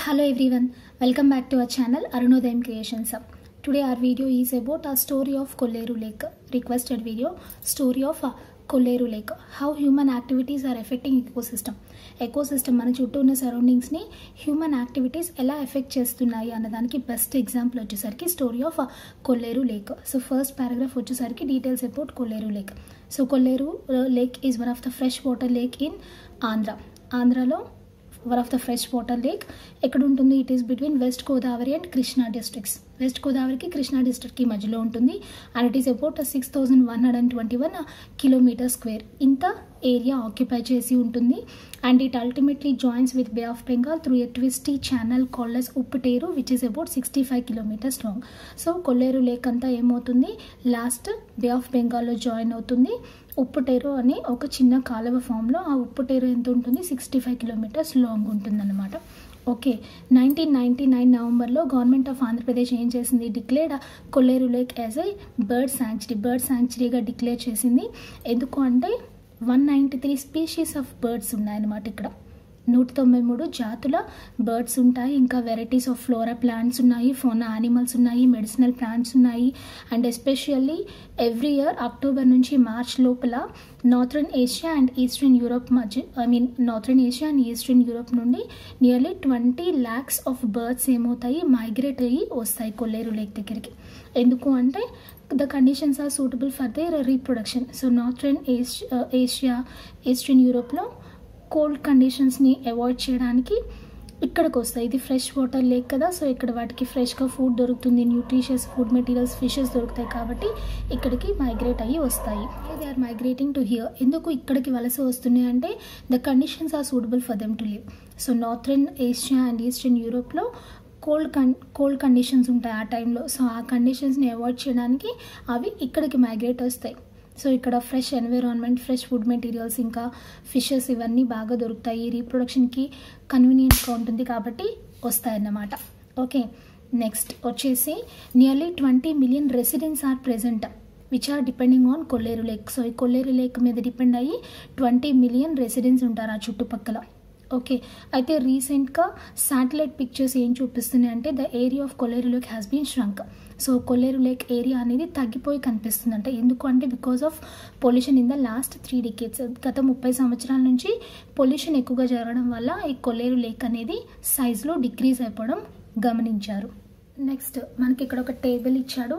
Hello everyone, welcome back to our channel Arunodayam Creations Hub. Today our video is about a story of Kolleru Lake. Requested video, story of uh, Kolleru Lake. How human activities are affecting ecosystem. Ecosystem మన చుట్టూ ఉన్న సరౌండింగ్స్ని human activities ఎలా effect చేస్తున్నాయి అన్నదానికి best example వచ్చేసరికి story of Kolleru lake so first paragraph వచ్చేసరికి details about Kolleru lake so Kolleru lake is one of the fresh water lake in Andhra ఆంధ్రాలో one of the fresh water lake ఎక్కడ ఉంటుంది it is between west Godavari and Krishna districts west గోదావరికి కృష్ణా డిస్ట్రిక్ట్కి మధ్యలో ఉంటుంది and it is about six thousand one hundred and twenty one kilometre square ఇంత area occupy చేసి ఉంటుంది and it ultimately joins with Bay of Bengal through a twisty channel called Upputeru which is about sixty five kilometers long so Kolleru lake అంతా ఏమవుతుంది last Bay of బెంగాల్లో join అవుతుంది ఉప్పుటేరు అని ఒక చిన్న కాలువ ఫామ్లో ఆ ఉప్పుటేరు ఎంత ఉంటుంది సిక్స్టీ ఫైవ్ కిలోమీటర్స్ లాంగ్ ఉంటుందన్నమాట ఓకే నైన్టీన్ నైన్టీ నైన్ నవంబర్లో గవర్నమెంట్ ఆఫ్ ఆంధ్రప్రదేశ్ ఏం చేసింది declared Kolleru lake as a bird sanctuary bird శాంక్చురీగా డిక్లేర్ చేసింది ఎందుకు అంటే one ninety three species of birds ఉన్నాయన్నమాట ఇక్కడ నూట తొంభై మూడు జాతుల బర్డ్స్ ఉంటాయి ఇంకా వెరైటీస్ ఆఫ్ ఫ్లోరా ప్లాంట్స్ ఉన్నాయి ఫోనా యానిమల్స్ ఉన్నాయి మెడిసినల్ ప్లాంట్స్ ఉన్నాయి and especially every year October నుంచి మార్చ్ లోపల northern Asia and eastern Europe మధ్య I mean northern Asia and eastern Europe నుండి nearly twenty lakhs of birds ఏమవుతాయి మైగ్రేట్ అయ్యి వస్తాయి కొల్లేరు లేక్ దగ్గరికి ఎందుకు అంటే the conditions are suitable for their reproduction so northern Asia eastern యూరోప్లో కోల్డ్ కండిషన్స్ని అవాయిడ్ చేయడానికి ఇక్కడికి వస్తాయి ఇది ఫ్రెష్ వాటర్ లేక్ కదా సో ఇక్కడ వాటికి ఫ్రెష్గా ఫుడ్ దొరుకుతుంది న్యూట్రిషియస్ ఫుడ్ మెటీరియల్స్ ఫిషెస్ దొరుకుతాయి కాబట్టి ఇక్కడికి మైగ్రేట్ అయ్యి వస్తాయి they are migrating to here ఎందుకు ఇక్కడికి వలస వస్తున్నాయి అంటే the conditions are suitable for them to live so northern Asia and eastern యూరోప్లో కోల్డ్ కన్ కోల్డ్ కండిషన్స్ ఉంటాయి ఆ టైంలో సో ఆ కండిషన్స్ని అవాయిడ్ చేయడానికి అవి ఇక్కడికి మైగ్రేట్ వస్తాయి సో ఇక్కడ fresh environment fresh food materials ఇంకా ఫిషెస్ ఇవన్నీ బాగా దొరుకుతాయి రీప్రొడక్షన్కి కన్వీనియంట్గా ఉంటుంది కాబట్టి వస్తాయన్నమాట ఓకే నెక్స్ట్ వచ్చేసి nearly twenty million residents are present which are depending on Kolleru lake so ఈ కొల్లేరు లేక్ మీద డిపెండ్ అయ్యి ట్వంటీ మిలియన్ రెసిడెంట్స్ ఉంటారు ఆ చుట్టుపక్కల ఓకే అయితే రీసెంట్గా శాటిలైట్ పిక్చర్స్ ఏం చూపిస్తున్నాయి అంటే the area of Kolleru lake has been shrunk so Kolleru lake area అనేది తగ్గిపోయి కనిపిస్తుంది అంటే ఎందుకు అంటే because of pollution in the last three decades గత ముప్పై సంవత్సరాల నుంచి పొల్యూషన్ ఎక్కువగా జరగడం వల్ల ఈ కొల్లేరు లేక్ అనేది సైజులో డిక్రీజ్ అయిపోవడం గమనించారు నెక్స్ట్ మనకి ఇక్కడ ఒక టేబుల్ ఇచ్చాడు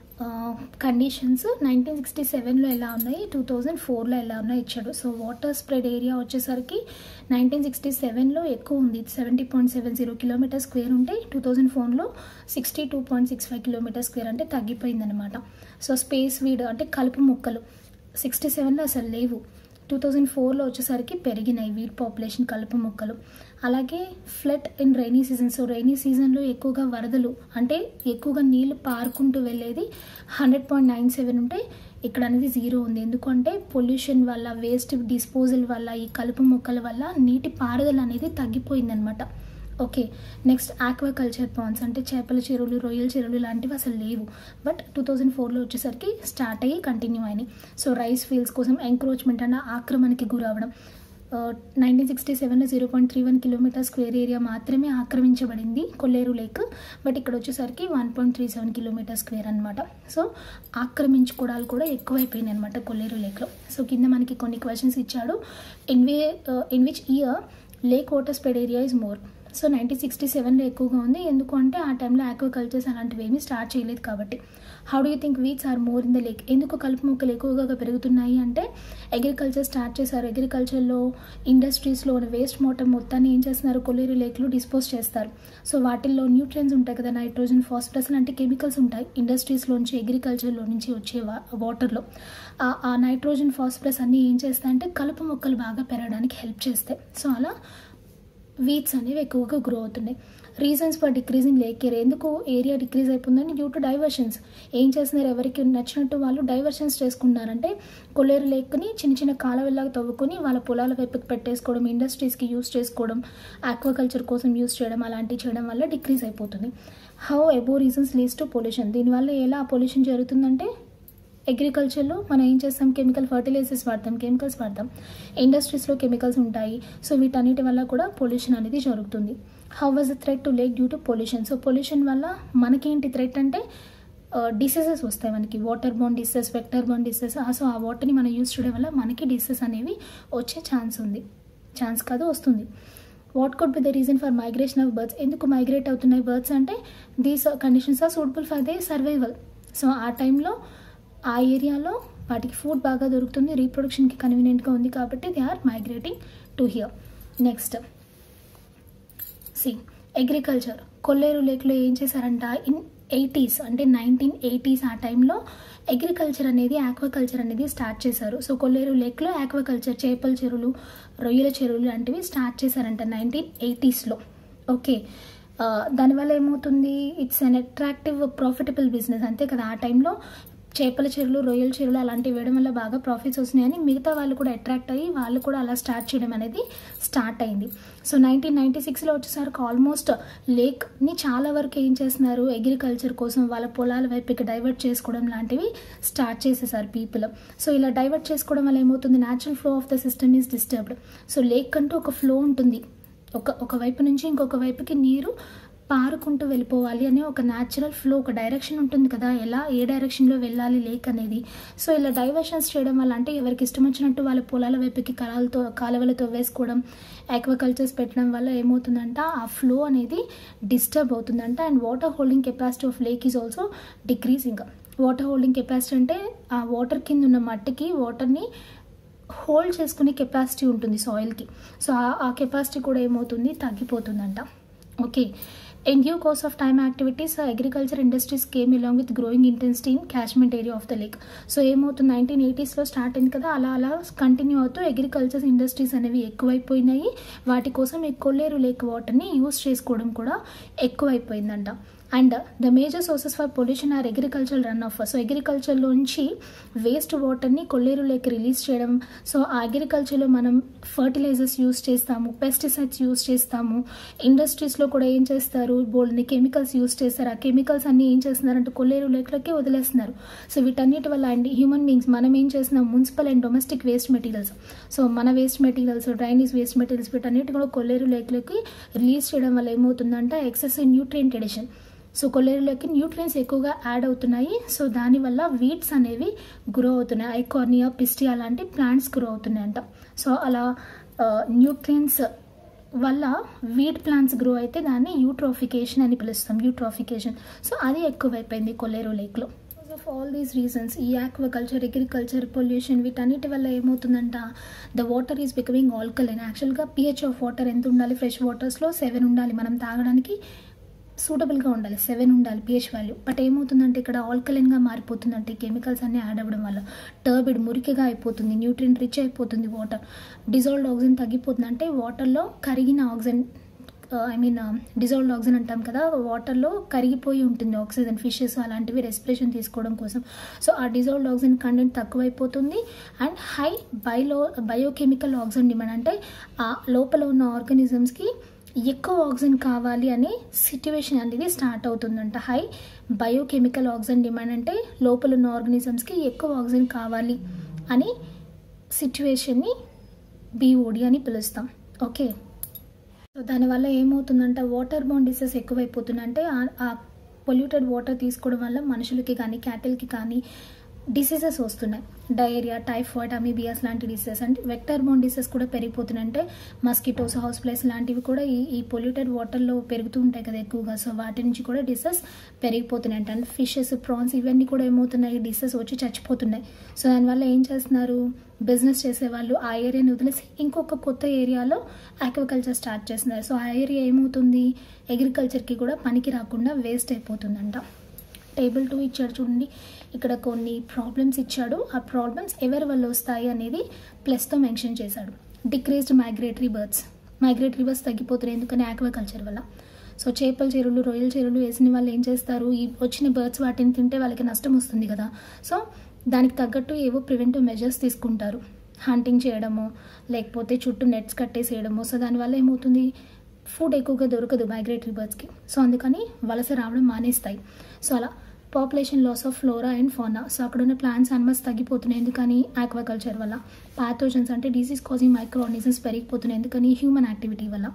కండిషన్స్ నైన్టీన్ సిక్స్టీ సెవెన్లో ఎలా ఉన్నాయి టూ థౌజండ్ ఫోర్లో ఎలా ఉన్నాయి ఇచ్చాడు సో వాటర్ స్ప్రెడ్ ఏరియా వచ్చేసరికి నైన్టీన్ సిక్స్టీ సెవెన్లో ఎక్కువ ఉంది seventy point seven zero kilometer square ఉంటే టూ థౌజండ్ ఫోర్లో sixty two point six five kilometer square అంటే తగ్గిపోయిందనమాట సో స్పేస్ వీడ్ అంటే కలుపు మొక్కలు సిక్స్టీ సెవెన్లో అసలు లేవు టూ థౌజండ్ ఫోర్లో వచ్చేసరికి పెరిగినాయి వీడ్ పాపులేషన్ కలుపు మొక్కలు అలాగే flood in rainy season so rainy సీజన్లో ఎక్కువగా వరదలు అంటే ఎక్కువగా నీళ్లు పారుకుంటూ వెళ్ళేది హండ్రెడ్ పాయింట్ నైన్ సెవెన్ ఉంటే ఇక్కడ అనేది జీరో ఉంది ఎందుకంటే పొల్యూషన్ వల్ల వేస్ట్ డిస్పోజల్ వల్ల ఈ కలుపు మొక్కల వల్ల నీటి పారుదల అనేది తగ్గిపోయిందనమాట ఓకే నెక్స్ట్ ఆక్వాకల్చర్ పాండ్స్ అంటే చేపల చెరువులు రొయ్యల చెరువులు లాంటివి అసలు లేవు బట్ టూ థౌజండ్ ఫోర్లో వచ్చేసరికి స్టార్ట్ అయ్యి కంటిన్యూ అయినాయి సో రైస్ ఫీల్డ్స్ కోసం ఎంక్రోచ్మెంట్ అన్న ఆక్రమణకి గురవడం నైన్టీన్ సిక్స్టీ సెవెన్లో zero point three one kilometre square area మాత్రమే ఆక్రమించబడింది కొల్లేరు లేక్ బట్ ఇక్కడ వచ్చేసరికి one point three seven kilometre square అనమాట సో ఆక్రమించుకోవడాలు కూడా ఎక్కువైపోయినాయి అనమాట కొల్లేరు లేక్లో సో కింద మనకి కొన్ని క్వశ్చన్స్ ఇచ్చాడు in way in which year lake water spread area is more so nineteen sixty సెవెన్లో ఎక్కువగా ఉంది ఎందుకు అంటే ఆ టైంలో ఆక్వాకల్చర్స్ అలాంటివి ఏమీ స్టార్ట్ చేయలేదు కాబట్టి how do you think weeds are more in the lake ఎందుకు కలుపు మొక్కలు ఎక్కువగా పెరుగుతున్నాయి అంటే అగ్రికల్చర్ స్టార్ట్ చేశారు అగ్రికల్చర్లో ఇండస్ట్రీస్లో వేస్ట్ మోటర్ మొత్తాన్ని ఏం చేస్తున్నారు కొల్లేరు లేక్లో డిస్పోజ్ చేస్తారు సో వాటిల్లో న్యూట్రియన్స్ ఉంటాయి కదా నైట్రోజన్ ఫాస్ఫరస్ లాంటి కెమికల్స్ ఉంటాయి ఇండస్ట్రీస్లోంచి అగ్రికల్చర్లో నుంచి వచ్చే వాటర్లో ఆ నైట్రోజన్ ఫాస్ఫరస్ అన్నీ ఏం చేస్తాయంటే కలుపు మొక్కలు బాగా పెరగడానికి హెల్ప్ చేస్తాయి సో అలా వీడ్స్ అనేవి ఎక్కువగా గ్రో అవుతున్నాయి reasons for decreasing lake area ఎందుకు ఏరియా డిక్రీజ్ అయిపోతుందని డ్యూ టు డైవర్షన్స్ ఏం చేస్తున్నారు ఎవరికి నచ్చినట్టు వాళ్ళు డైవర్షన్స్ చేసుకుంటున్నారంటే కొల్లేరు లేక్ని చిన్న చిన్న కాలువల్లాగా తవ్వుకొని వాళ్ళ పొలాల వైపుకి పెట్టేసుకోవడం ఇండస్ట్రీస్కి యూస్ చేసుకోవడం ఆక్వాకల్చర్ కోసం యూస్ చేయడం అలాంటివి చేయడం వల్ల డిక్రీజ్ అయిపోతుంది how above reasons leads to pollution దీనివల్ల ఎలా పొల్యూషన్ జరుగుతుందంటే అగ్రికల్చర్లో మనం ఏం చేస్తాం కెమికల్ ఫర్టిలైజర్స్ వాడతాం కెమికల్స్ వాడతాం ఇండస్ట్రీస్లో కెమికల్స్ ఉంటాయి సో వీటన్నిటి వల్ల కూడా పొల్యూషన్ అనేది జరుగుతుంది how was the threat to lake due to pollution so pollution వల్ల మనకేంటి థ్రెట్ అంటే డిసీజెస్ వస్తాయి మనకి water borne diseases vector borne diseases so ఆ వాటర్ని మనం యూస్ చేయడం వల్ల మనకి డిసెస్ అనేవి వచ్చే ఛాన్స్ ఉంది ఛాన్స్ కాదు వస్తుంది what could be the reason for migration of birds ఎందుకు మైగ్రేట్ అవుతున్నాయి బర్డ్స్ అంటే these conditions are suitable for they survival so ఆ టైంలో ఆ ఏరియాలో వాటికి ఫుడ్ బాగా దొరుకుతుంది రీప్రొడక్షన్కి కన్వీనియంట్గా ఉంది కాబట్టి they are migrating to here next C agriculture Kolleru లేక్లో ఏం చేశారంట ఇన్ ఎయిటీస్ అంటే నైన్టీన్ ఎయిటీస్ ఆ టైంలో అగ్రికల్చర్ అనేది ఆక్వాకల్చర్ అనేది స్టార్ట్ చేశారు సో కొల్లేరు లేక్లో ఆక్వాకల్చర్ చేపల చెరువులు రొయ్యల చెరువులు లాంటివి స్టార్ట్ చేశారంట నైన్టీన్ ఎయిటీస్లో ఓకే దానివల్ల ఏమవుతుంది it's unattractive profitable business అంతే కదా ఆ టైంలో చేపల చెరువులు రొయ్యల చెరువులు అలాంటివి వేయడం వల్ల బాగా ప్రాఫిట్స్ వస్తున్నాయని మిగతా వాళ్ళు కూడా అట్రాక్ట్ అయ్యి వాళ్ళు కూడా అలా స్టార్ట్ చేయడం అనేది స్టార్ట్ అయింది సో నైన్టీన్ నైన్టీ సిక్స్లో వచ్చేసరికి ఆల్మోస్ట్ లేక్ని చాలా వరకు ఏం చేస్తున్నారు అగ్రికల్చర్ కోసం వాళ్ళ పొలాల వైపుకి డైవర్ట్ చేసుకోవడం లాంటివి స్టార్ట్ చేసేసారు పీపుల్ సో ఇలా డైవర్ట్ చేసుకోవడం వల్ల ఏమవుతుంది natural flow of the system is disturbed so lake అంటూ ఒక ఫ్లో ఉంటుంది ఒక ఒక వైపు నుంచి ఇంకొక వైపుకి నీరు పారుకుంటూ వెళ్ళిపోవాలి అనే ఒక న్యాచురల్ ఫ్లో ఒక డైరెక్షన్ ఉంటుంది కదా ఎలా ఏ డైరెక్షన్లో వెళ్ళాలి లేక్ అనేది సో ఇలా డైవర్షన్స్ చేయడం వల్ల అంటే ఎవరికి ఇష్టం వచ్చినట్టు వాళ్ళ పొలాల వైపుకి కళాలతో కాలువలతో వేసుకోవడం ఆక్వాకల్చర్స్ పెట్టడం వల్ల ఏమవుతుందంట ఆ ఫ్లో అనేది డిస్టర్బ్ అవుతుందంట and water holding capacity of lake is also decreasing water holding capacity అంటే ఆ వాటర్ కింద ఉన్న మట్టికి వాటర్ని హోల్డ్ చేసుకునే కెపాసిటీ ఉంటుంది సాయిల్కి సో ఆ కెపాసిటీ కూడా ఏమవుతుంది తగ్గిపోతుందంట okay In due course of time activities, uh, agriculture industries came along with growing intensity in catchment area of the lake. So ఏమవుతుంది నైన్టీన్ ఎయిటీస్లో స్టార్ట్ అయింది కదా అలా అలా కంటిన్యూ అవుతూ అగ్రికల్చర్ ఇండస్ట్రీస్ అనేవి ఎక్కువైపోయినాయి వాటి కోసం ఈ కొల్లేరు లేక్ వాటర్ని యూస్ చేసుకోవడం కూడా ఎక్కువైపోయిందంట and the major sources for pollution are agriculture run off so అగ్రికల్చర్లోంచి వేస్ట్ వాటర్ని కొల్లేరు లేక్ రిలీజ్ చేయడం సో ఆ అగ్రికల్చర్లో మనం ఫర్టిలైజర్స్ యూస్ చేస్తాము పెస్టిసైడ్స్ యూస్ చేస్తాము ఇండస్ట్రీస్లో కూడా ఏం చేస్తారు బోల్డ్ని కెమికల్స్ యూస్ చేస్తారు ఆ కెమికల్స్ అన్ని ఏం చేస్తున్నారంటే కొల్లేరు లేక్లోకి వదిలేస్తున్నారు సో వీటన్నిటి వల్ల అండ్ హ్యూమన్ బీయింగ్స్ మనం ఏం చేస్తున్నాం municipal and domestic waste materials so మన waste materials drainage waste materials వీటన్నిటి కూడా కొల్లేరు లేక్లోకి రిలీజ్ చేయడం వల్ల ఏమవుతుందంటే ఎక్సెస్ న్యూట్రియంట్ ఎడిషన్ సో కొల్లేరులోకి న్యూట్రియన్స్ ఎక్కువగా యాడ్ అవుతున్నాయి సో దానివల్ల వీడ్స్ అనేవి గ్రో అవుతున్నాయి ఐకార్నియా పిస్టియా లాంటి ప్లాంట్స్ గ్రో అవుతున్నాయంట సో అలా న్యూట్రియన్స్ వల్ల వీడ్ ప్లాంట్స్ గ్రో అయితే దాన్ని యూట్రోఫికేషన్ అని పిలుస్తాం యూట్రోఫికేషన్ సో అది ఎక్కువైపోయింది కొల్లేరు లేక్లో ఆఫ్ ఆల్ దీస్ రీజన్స్ ఈ ఆక్వాకల్చర్ అగ్రికల్చర్ పొల్యూషన్ వీటన్నిటి వల్ల ఏమవుతుందంట the water is becoming alkaline యాక్చువల్గా పిహెచ్ ఆఫ్ వాటర్ ఎంత ఉండాలి ఫ్రెష్ వాటర్స్లో సెవెన్ ఉండాలి మనం తాగడానికి సూటబుల్గా ఉండాలి సెవెన్ ఉండాలి పిహెచ్ వాల్యూ బట్ ఏమవుతుందంటే ఇక్కడ ఆల్కలైన్గా మారిపోతుందంటే కెమికల్స్ అన్నీ యాడ్ అవ్వడం వల్ల టర్బిడ్ మురికిగా అయిపోతుంది న్యూట్రియంట్ రిచ్ అయిపోతుంది వాటర్ డిజాల్వ్డ్ ఆక్సిజన్ తగ్గిపోతుంది అంటే వాటర్లో కరిగిన oxygen I mean dissolved oxygen అంటాం కదా వాటర్లో కరిగిపోయి ఉంటుంది ఆక్సిజన్ ఫిషెస్ అలాంటివి రెస్పిరేషన్ తీసుకోవడం కోసం సో ఆ డిజాల్వ్డ్ ఆక్సిజన్ కంటెంట్ తక్కువైపోతుంది అండ్ హై బయోలో బయోకెమికల్ ఆక్సిజన్ డిమాండ్ అంటే ఆ లోపల ఉన్న ఆర్గానిజమ్స్కి ఎక్కువ ఆక్సిజన్ కావాలి అనే సిట్యువేషన్ అనేది స్టార్ట్ అవుతుందంట హై బయోకెమికల్ ఆక్సిజన్ డిమాండ్ అంటే లోపల ఉన్న ఆర్గానిజమ్స్కి ఎక్కువ ఆక్సిజన్ కావాలి అని సిట్యువేషన్ని బీఓడి అని పిలుస్తాం ఓకే సో దానివల్ల ఏమవుతుందంటే వాటర్ బౌండ్ డిసెస్ ఎక్కువైపోతున్నాయి అంటే ఆ పొల్యూటెడ్ వాటర్ తీసుకోవడం వల్ల మనుషులకి కానీ క్యాటిల్కి కానీ డిసీజెస్ వస్తున్నాయి డయేరియా టైఫాయిడ్ అమీబియాస్ లాంటి డిసీజెస్ అంటే వెక్టర్ బోన్ డిసీజెస్ కూడా పెరిగిపోతున్నాయి అంటే మస్కిటోస్ హౌస్ ప్లేస్ లాంటివి కూడా ఈ ఈ పొల్యూటెడ్ వాటర్లో పెరుగుతూ ఉంటాయి కదా ఎక్కువగా సో వాటి నుంచి కూడా డిసెస్ పెరిగిపోతున్నాయి అంటే ఫిషెస్ ప్రాన్స్ ఇవన్నీ కూడా ఏమవుతున్నాయి డిసెస్ వచ్చి చచ్చిపోతున్నాయి సో దానివల్ల ఏం చేస్తున్నారు బిజినెస్ చేసేవాళ్ళు ఆ ఏరియాని వదిలేసి ఇంకొక కొత్త ఏరియాలో ఆక్వాకల్చర్ స్టార్ట్ చేస్తున్నారు సో ఆ ఏరియా ఏమవుతుంది అగ్రికల్చర్కి కూడా పనికి రాకుండా వేస్ట్ అయిపోతుందంట టేబుల్ టూ ఇచ్చాడు చూడండి ఇక్కడ కొన్ని ప్రాబ్లమ్స్ ఇచ్చాడు ఆ ప్రాబ్లమ్స్ ఎవరి వల్ల వస్తాయి అనేది ప్లస్తో మెన్షన్ చేశాడు decreased migratory birds migratory birds తగ్గిపోతున్నాయి ఎందుకని ఆక్వాకల్చర్ వల్ల సో చేపల చెరువులు రొయ్యల చెరువులు వేసిన వాళ్ళు ఏం చేస్తారు ఈ వచ్చిన బర్డ్స్ వాటిని తింటే వాళ్ళకి నష్టం వస్తుంది కదా సో దానికి తగ్గట్టు ఏవో ప్రివెంటివ్ మెజర్స్ తీసుకుంటారు హంటింగ్ చేయడము లేకపోతే చుట్టూ నెట్స్ కట్టేసేయడము సో దానివల్ల ఏమవుతుంది ఫుడ్ ఎక్కువగా దొరకదు మైగ్రేటరీ బర్డ్స్కి సో అందుకని వలస రావడం మానేస్తాయి సో అలా population loss of flora and fauna so అక్కడ ఉన్న ప్లాంట్స్ అనిమల్స్ తగ్గిపోతున్నాయి ఎందుకని ఆక్వాకల్చర్ వల్ల పాథోజన్స్ అంటే డిసీజ్ కాజింగ్ మైక్రో ఆర్గానిజమ్స్ పెరిగిపోతున్నాయి ఎందుకని హ్యూమన్ యాక్టివిటీ వల్ల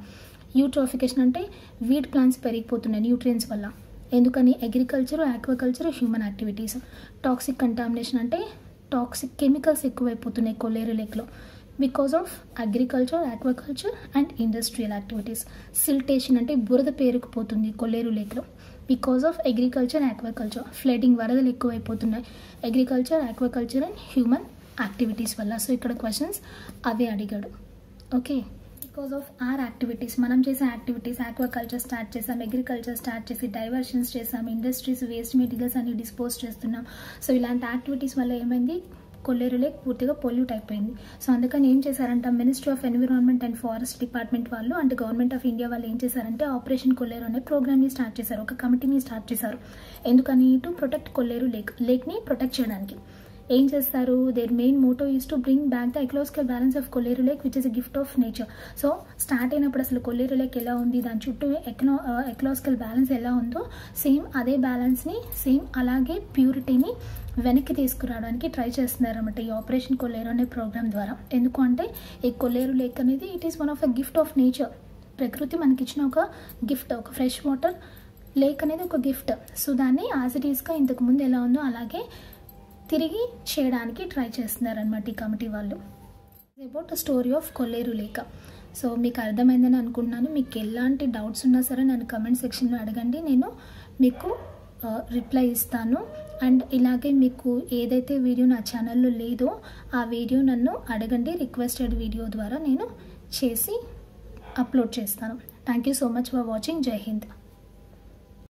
యూట్రోఫికేషన్ అంటే వీట్ ప్లాంట్స్ పెరిగిపోతున్నాయి న్యూట్రియన్స్ వల్ల ఎందుకని agriculture aquaculture human activities toxic contamination అంటే టాక్సిక్ కెమికల్స్ ఎక్కువైపోతున్నాయి కొల్లేరు లేక్లో because of agriculture aquaculture and industrial activities siltation అంటే బురద పేరుకుపోతుంది కొల్లేరు లేక్లో because of agriculture aquaculture flooding వరదలు ఎక్కువైపోతున్నాయి agriculture aquaculture and human activities వల్ల సో ఇక్కడ క్వశ్చన్స్ అవే అడిగాడు okay because of our activities మనం చేసే యాక్టివిటీస్ ఆక్వాకల్చర్ స్టార్ట్ చేసాం అగ్రికల్చర్ స్టార్ట్ చేసి డైవర్షన్స్ చేసాం ఇండస్ట్రీస్ వేస్ట్ మెటీరియల్స్ అన్ని డిస్పోజ్ చేస్తున్నాం సో ఇలాంటి యాక్టివిటీస్ వల్ల ఏమైంది కొల్లేరు లేక్ పూర్తిగా పొల్యూట్ అయిపోయింది సో అందుకని ఏం చేశారంట ministry of environment and forest department వాళ్ళు అంటే గవర్నమెంట్ ఆఫ్ ఇండియా వాళ్ళు ఏం చేశారంటే ఆపరేషన్ కొల్లేరు అనే ప్రోగ్రామ్ని స్టార్ట్ చేశారు ఒక కమిటీని స్టార్ట్ చేశారు ఎందుకని టు ప్రొటెక్ట్ కొల్లేరు లేక్ లేక్ని ప్రొటెక్ట్ చేయడానికి ఏం చేస్తారు their main motto is to bring back the ecological balance of Kolleru lake which is a gift of nature so start అయినప్పుడు అసలు కొల్లేరు లేక్ ఎలా ఉంది దాని చుట్టూ ఎక్నో ఎక్లాజికల్ బ్యాలెన్స్ ఎలా ఉందో సేమ్ అదే బ్యాలెన్స్ని సేమ్ అలాగే ప్యూరిటీని వెనక్కి తీసుకురావడానికి ట్రై చేస్తున్నారు అనమాట ఈ ఆపరేషన్ కొల్లేరు అనే ప్రోగ్రామ్ ద్వారా ఎందుకు అంటే ఈ కొల్లేరు లేక్ అనేది it is one of the gift of nature ప్రకృతి మనకి ఇచ్చిన ఒక గిఫ్ట్ ఒక ఫ్రెష్ వాటర్ లేక్ అనేది ఒక గిఫ్ట్ సో దాన్ని యాజ్ ఇట్ ఈస్గా ఇంతకు ముందు ఎలా ఉందో అలాగే తిరిగి చేయడానికి ట్రై చేస్తున్నారనమాట ఈ కమిటీ వాళ్ళు about the story of Kolleru lake so మీకు అర్థమైందని అనుకుంటున్నాను మీకు ఎలాంటి డౌట్స్ ఉన్నా సరే నన్ను కమెంట్ సెక్షన్లో అడగండి నేను మీకు రిప్లై ఇస్తాను అండ్ ఇలాగే మీకు ఏదైతే వీడియో నా ఛానల్లో లేదో ఆ వీడియో నన్ను అడగండి రిక్వెస్టెడ్ వీడియో ద్వారా నేను చేసి అప్లోడ్ చేస్తాను thank you so much for watching జై హింద్